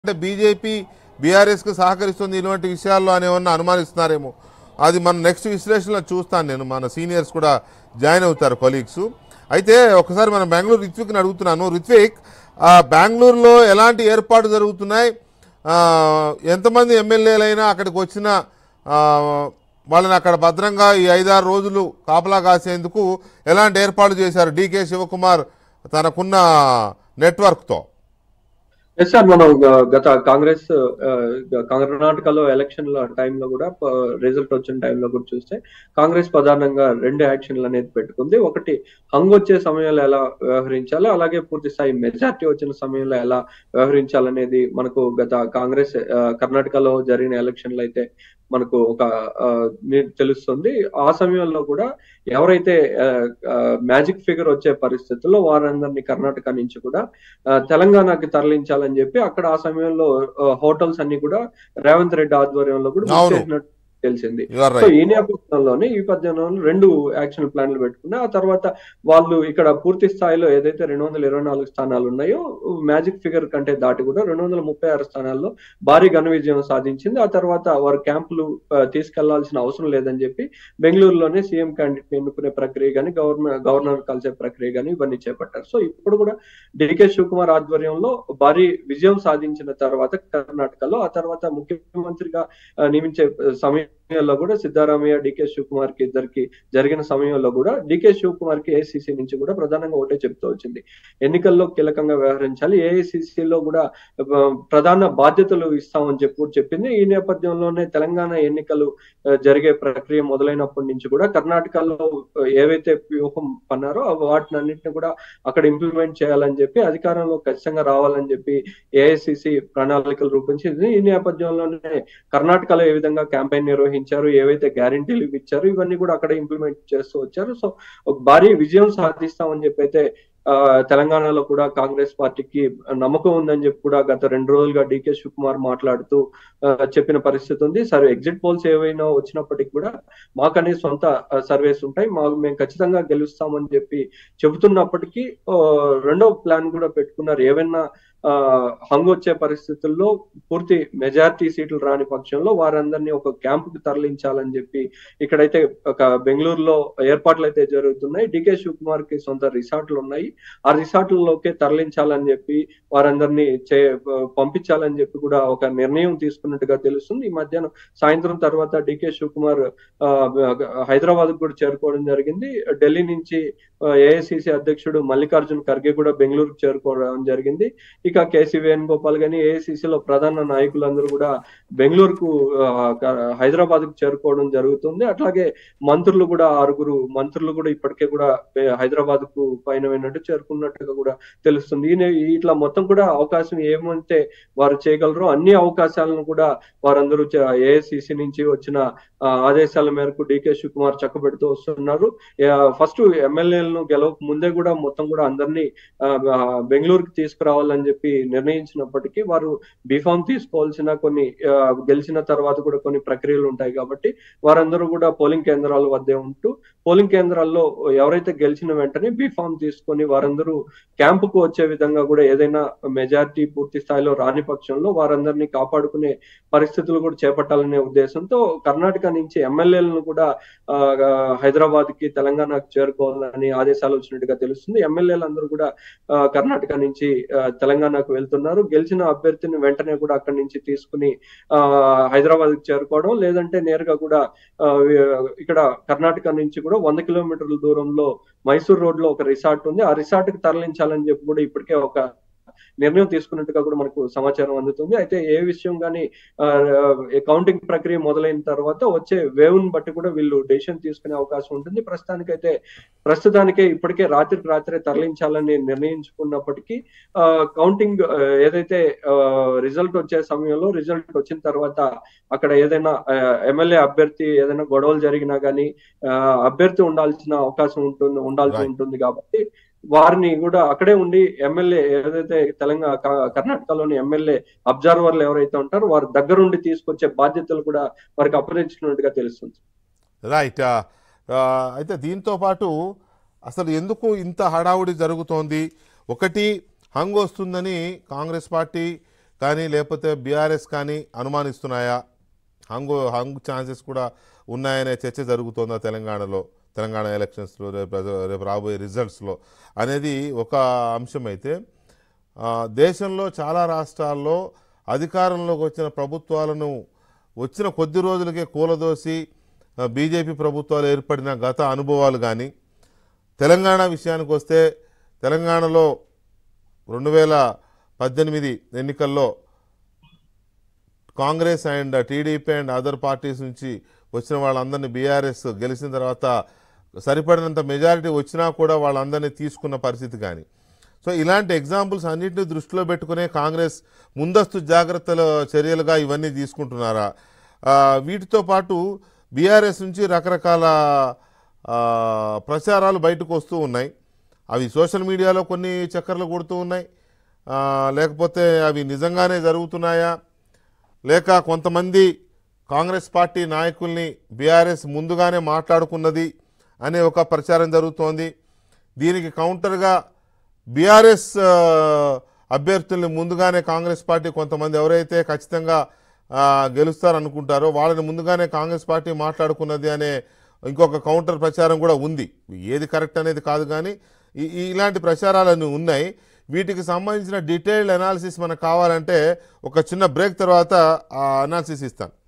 అంటే బీజేపీ బీఆర్ఎస్కి సహకరిస్తుంది ఇలాంటి విషయాల్లో అని ఏమన్నా అనుమానిస్తున్నారేమో అది మన నెక్స్ట్ విశ్లేషణలో చూస్తాను నేను మన సీనియర్స్ కూడా జాయిన్ అవుతారు కొలీగ్స్ అయితే ఒకసారి మనం బెంగళూరు రిత్విక్ని అడుగుతున్నాను రిత్విక్ ఆ, బెంగళూరులో ఎలాంటి ఏర్పాటు జరుగుతున్నాయి ఆ, ఎంతమంది ఎమ్మెల్యేలైనా అక్కడికి వచ్చిన ఆ, వాళ్ళని అక్కడ భద్రంగా ఈ ఐదారు రోజులు కాపలా కాసేందుకు ఎలాంటి ఏర్పాటు చేశారు డీకే శివకుమార్ తనకున్న నెట్వర్క్తో ఎస్ సార్ మనం గ- గత కాంగ్రెస్ ఆ, గ- కర్ణాటకలో ఎలక్షన్ల టైంలో కూడా రిజల్ట్ వచ్చిన టైంలో కూడా చూస్తే కాంగ్రెస్ ప్రధానంగా రెండు యాక్షన్లు అనేది పెట్టుకుంది ఒకటి హంగ్ వచ్చే సమయంలో ఎలా వ్యవహరించాలి అలాగే పూర్తి స్థాయి మెజార్టీ వచ్చిన సమయంలో ఎలా వ్యవహరించాలనేది మనకు గత కాంగ్రెస్ ఆ, కర్ణాటకలో జరిగిన ఎలక్షన్లు అయితే మనకు ఒక ఆ, ని- తెలుస్తుంది ఆ సమయంలో కూడా ఎవరైతే మ్యాజిక్ ఫిగర్ వచ్చే పరిస్థితుల్లో వారందరినీ కర్ణాటక నుంచి కూడా ఆ, తెలంగాణకి తరలించాలని చెప్పి అక్కడ ఆ సమయంలో హోటల్స్ అన్ని కూడా రేవంత్ రెడ్డి ఆధ్వర్యంలో కూడా book అవును. చేసినట్టు తెలిసింది యు ఆర్ సో రైట్ ఈ నేపథ్యంలోనే ఈ పద్యంలో రెండు యాక్షన్ ప్లాన్లు పెట్టుకున్నా ఆ తర్వాత వాళ్ళు ఇక్కడ పూర్తి స్థాయిలో ఏదైతే రెండు వందల ఇరవై నాలుగు స్థానాలు ఉన్నాయో మ్యాజిక్ ఫిగర్ కంటే దాటి కూడా రెండు వందల ముప్పై ఆరు స్థానాల్లో భారీ ఘన విజయం సాధించింది ఆ తర్వాత వారు క్యాంపులు ఆ, తీసుకెళ్లాల్సిన అవసరం లేదని చెప్పి బెంగళూరులోనే సీఎం క్యాండిడేట్ ఎన్నుకునే ప్రక్రియ కానీ గవర్నర్ గవర్నర్ కలిసే ప్రక్రియ కానీ ఇవన్నీ చేపట్టారు సో ఇప్పుడు కూడా డికే శివకుమార్ ఆధ్వర్యంలో భారీ విజయం సాధించిన తర్వాత కర్ణాటకలో ఆ తర్వాత ముఖ్యమంత్రిగా ఆ, నియమించే సమయంలో కూడా సిద్ధారామయ్య డికే శివకుమార్ కి ఇద్దరికి జరిగిన సమయంలో కూడా డికే శివకుమార్ కి ఏఐసిసి నుంచి కూడా ప్రధానంగా ఒకటే చెప్తూ వచ్చింది ఎన్నికల్లో కీలకంగా వ్యవహరించాలి AICC లో కూడా ఆ, ప్రధాన బాధ్యతలు ఇస్తామని చెప్పి కూడా చెప్పింది ఈ నేపథ్యంలోనే తెలంగాణ ఎన్నికలు ఆ, జరిగే ప్రక్రియ మొదలైనప్పటి నుంచి కూడా కర్ణాటకలో ఆ, ఏవైతే వ్యూహం పన్నారో అవి వాటిని అన్నింటిని కూడా అక్కడ ఇంప్లిమెంట్ చేయాలని చెప్పి అధికారంలో ఖచ్చితంగా రావాలని చెప్పి ఏఐసిసి ప్రణాళికలు రూపొందించింది ఈ నేపథ్యంలోనే కర్ణాటకలో ఏ విధంగా క్యాంపెయిన్ నిర్వహించారు ఏవైతే గ్యారంటీలు ఇచ్చారు ఇవన్నీ కూడా అక్కడ ఇంప్లిమెంట్ చేస్తూ వచ్చారు సో ఒక భారీ విజయం సాధిస్తామని చెప్పి అయితే ఆ, తెలంగాణలో కూడా కాంగ్రెస్ పార్టీకి నమ్మకం ఉందని చెప్పి కూడా గత రెండు రోజులుగా డికే శివకుమార్ మాట్లాడుతూ ఆ, చెప్పిన పరిస్థితి ఉంది సరే ఎగ్జిట్ పోల్స్ ఏవైనా వచ్చినప్పటికీ కూడా మాకనే సొంత సర్వేస్ ఉంటాయి మాకు మేము ఖచ్చితంగా గెలుస్తామని చెప్పి చెబుతున్నప్పటికీ ఆ, రెండో ప్లాన్ కూడా పెట్టుకున్నారు ఏవైనా ఆ, హంగ్ వచ్చే పరిస్థితుల్లో పూర్తి మెజారిటీ సీట్లు రాని పక్షంలో వారందరినీ ఒక క్యాంపుకి తరలించాలని చెప్పి ఇక్కడైతే ఒక బెంగళూరులో ఏర్పాట్లు అయితే జరుగుతున్నాయి డికే శివకుమార్ కి సొంత రిసార్ట్లు ఉన్నాయి ఆ రిసార్ట్లలోకే తరలించాలని చెప్పి వారందరినీ చే పంపించాలని చెప్పి కూడా ఒక నిర్ణయం తీసుకున్నట్టుగా తెలుస్తుంది ఈ మధ్యాహ్నం సాయంత్రం తర్వాత డికే శివకుమార్ ఆ, హైదరాబాద్ కూడా చేరుకోవడం జరిగింది ఢిల్లీ నుంచి ఏఐసిసి అధ్యక్షుడు మల్లికార్జున్ ఖర్గే కూడా బెంగళూరుకు చేరుకోవడం జరిగింది ఇక కేసీ వేణుగోపాల్ గాని AICC లో ప్రధాన నాయకులందరూ కూడా బెంగళూరుకు హైదరాబాద్ కు చేరుకోవడం జరుగుతుంది అట్లాగే మంత్రులు కూడా ఆరుగురు మంత్రులు కూడా ఇప్పటికే కూడా హైదరాబాద్ కు పైన పోయినట్టు చేరుకున్నట్టుగా కూడా తెలుస్తుంది ఈ నే- ఇట్లా మొత్తం కూడా అవకాశం ఏమంటే వారు చేయగలరో అన్ని అవకాశాలను కూడా వారందరూ ఏఐసిసి నుంచి వచ్చిన ఆ, ఆదేశాల మేరకు డికే శివకుమార్ చక్కబెడుతూ వస్తున్నారు ఫస్ట్ ఎమ్మెల్యేలను గెలవక ముందే కూడా మొత్తం కూడా అందరినీ ఆ, ఆ, బెంగళూరుకి తీసుకురావాలని చెప్పి నిర్ణయించినప్పటికీ వారు బీఫామ్ తీసుకోవాల్సిన కొన్ని ఆ, గెలిచిన తర్వాత కూడా కొన్ని ప్రక్రియలు ఉంటాయి కాబట్టి వారందరూ కూడా పోలింగ్ కేంద్రాల వద్దే ఉంటూ పోలింగ్ కేంద్రాల్లో ఎవరైతే గెలిచిన వెంటనే బీఫామ్ తీసుకొని వారందరూ క్యాంపుకు వచ్చే విధంగా కూడా ఏదైనా మెజారిటీ పూర్తి స్థాయిలో రాని పక్షంలో వారందరినీ కాపాడుకునే పరిస్థితులు కూడా చేపట్టాలనే ఉద్దేశంతో కర్ణాటక నుంచి ఎమ్మెల్యేలను కూడా ఆ, హైదరాబాద్ కి తెలంగాణకు చేరుకోవాలని ఆదేశాలు వచ్చినట్టుగా తెలుస్తుంది ఎమ్మెల్యేలు అందరూ కూడా ఆ, కర్ణాటక నుంచి ఆ, తెలంగాణకు వెళ్తున్నారు గెలిచిన అభ్యర్థిని వెంటనే కూడా అక్కడి నుంచి తీసుకుని ఆ హైదరాబాద్ కి చేరుకోవడం లేదంటే నేరుగా కూడా ఆ, ఇక్కడ కర్ణాటక నుంచి కూడా వంద కిలోమీటర్ల దూరంలో మైసూర్ రోడ్ లో ఒక రిసార్ట్ ఉంది ఆ రిసార్ట్ కి తరలించాలని చెప్పి కూడా ఇప్పటికే ఒక నిర్ణయం తీసుకున్నట్టుగా కూడా మనకు సమాచారం అందుతుంది అయితే ఏ విషయం కానీ కౌంటింగ్ ప్రక్రియ మొదలైన తర్వాత వచ్చే వేవ్ ని బట్టి కూడా వీళ్ళు డెసిషన్ తీసుకునే అవకాశం ఉంటుంది ప్రస్తుతానికైతే ప్రస్తుతానికే ఇప్పటికే రాత్రికి రాత్రే తరలించాలని నిర్ణయించుకున్నప్పటికీ ఆ, కౌంటింగ్ ఆ, ఏదైతే రిజల్ట్ వచ్చే సమయంలో రిజల్ట్ వచ్చిన తర్వాత అక్కడ ఏదైనా ఎమ్మెల్యే అభ్యర్థి ఏదైనా గొడవలు జరిగినా కానీ అభ్యర్థి ఉండాల్సిన అవకాశం ఉంటుంది ఉండాల్సి Right. ఉంటుంది కాబట్టి వారిని కూడా అక్కడే ఉండి ఎమ్మెల్యే ఏదైతే తెలంగాణ క- కర్ణాటకలోని ఎమ్మెల్యే అబ్జర్వర్లు ఎవరైతే ఉంటారో వారి దగ్గరుండి తీసుకొచ్చే బాధ్యతలు కూడా వారికి అప్పగించినట్టుగా తెలుస్తుంది రైట్ ఆ, ఆ, అయితే దీంతో పాటు అసలు ఎందుకు ఇంత హడావుడి జరుగుతోంది ఒకటి హంగ్ వస్తుందని కాంగ్రెస్ పార్టీ కానీ లేకపోతే బీఆర్ఎస్ కానీ అనుమానిస్తున్నాయా హంగు హంగు ఛాన్సెస్ కూడా ఉన్నాయనే చర్చ జరుగుతోందా తెలంగాణలో తెలంగాణ ఎలక్షన్స్లో రేపు రేపు రాబోయే రిజల్ట్స్లో అనేది ఒక అంశం అయితే ఆ, దేశంలో చాలా రాష్ట్రాల్లో అధికారంలోకి వచ్చిన ప్రభుత్వాలను వచ్చిన కొద్ది రోజులకే కూలదోసి ఆ, బీజేపీ ప్రభుత్వాలు ఏర్పడిన గత అనుభవాలు కానీ తెలంగాణ విషయానికి వస్తే తెలంగాణలో రెండు వేల పద్దెనిమిది ఎన్నికల్లో Congress and TDP and other parties నుంచి వచ్చిన వాళ్ళందరినీ బీఆర్ఎస్ గెలిచిన తర్వాత సరిపడినంత మెజారిటీ వచ్చినా కూడా వాళ్ళందరినీ తీసుకున్న పరిస్థితి కానీ సో ఇలాంటి ఎగ్జాంపుల్స్ అన్నింటినీ దృష్టిలో పెట్టుకునే కాంగ్రెస్ ముందస్తు జాగ్రత్తల చర్యలుగా ఇవన్నీ తీసుకుంటున్నారా ఆ, వీటితో పాటు బీఆర్ఎస్ నుంచి రకరకాల ఆ, ప్రచారాలు బయటకు వస్తూ ఉన్నాయి అవి సోషల్ మీడియాలో కొన్ని చక్కర్లు కొడుతూ ఉన్నాయి ఆ, లేకపోతే అవి నిజంగానే జరుగుతున్నాయా లేక కొంతమంది కాంగ్రెస్ పార్టీ నాయకుల్ని బీఆర్ఎస్ ముందుగానే మాట్లాడుకున్నది అనే ఒక ప్రచారం జరుగుతోంది దీనికి కౌంటర్గా బీఆర్ఎస్ ఆ, అభ్యర్థుల్ని ముందుగానే కాంగ్రెస్ పార్టీ కొంతమంది ఎవరైతే ఖచ్చితంగా ఆ, గెలుస్తారనుకుంటారో వాళ్ళని ముందుగానే కాంగ్రెస్ పార్టీ మాట్లాడుకున్నది అనే ఇంకొక కౌంటర్ ప్రచారం కూడా ఉంది ఏది కరెక్ట్ అనేది కాదు కానీ ఈ- ఈ- ఇలాంటి ప్రచారాలన్నీ ఉన్నాయి వీటికి సంబంధించిన డీటెయిల్డ్ అనాలిసిస్ మనకు కావాలంటే ఒక చిన్న బ్రేక్ తర్వాత ఆ అనాలిసిస్ ఇస్తాను